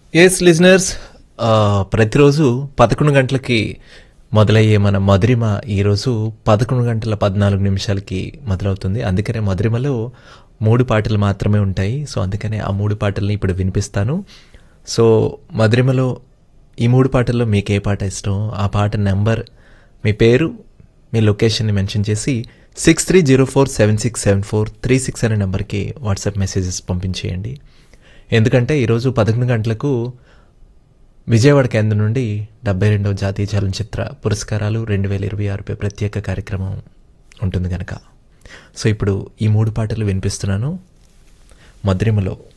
yes listeners ప్రతిరోజు పదకొండు గంటలకి మొదలయ్యే మన మధురిమ ఈరోజు పదకొండు గంటల పద్నాలుగు నిమిషాలకి మొదలవుతుంది అందుకనే మధురిమలో మూడు పాటలు మాత్రమే ఉంటాయి సో అందుకనే ఆ మూడు పాటల్ని ఇప్పుడు వినిపిస్తాను సో మధురిమలో ఈ మూడు పాటల్లో మీకు ఏ పాట ఇష్టం ఆ పాట నెంబర్ మీ పేరు మీ లొకేషన్ని మెన్షన్ చేసి six three zero four seven six seven four three six అనే నెంబర్కి వాట్సాప్ మెసేజెస్ పంపించేయండి ఎందుకంటే ఈరోజు పదకొండు గంటలకు విజయవాడ కేంద్రం నుండి డెబ్బై రెండవ జాతీయ చలనచిత్ర పురస్కారాలు రెండు వేల ఇరవై ఆరుపై ప్రత్యేక కార్యక్రమం ఉంటుంది కనుక సో ఇప్పుడు ఈ మూడు పాటలు వినిపిస్తున్నాను మధురిమలో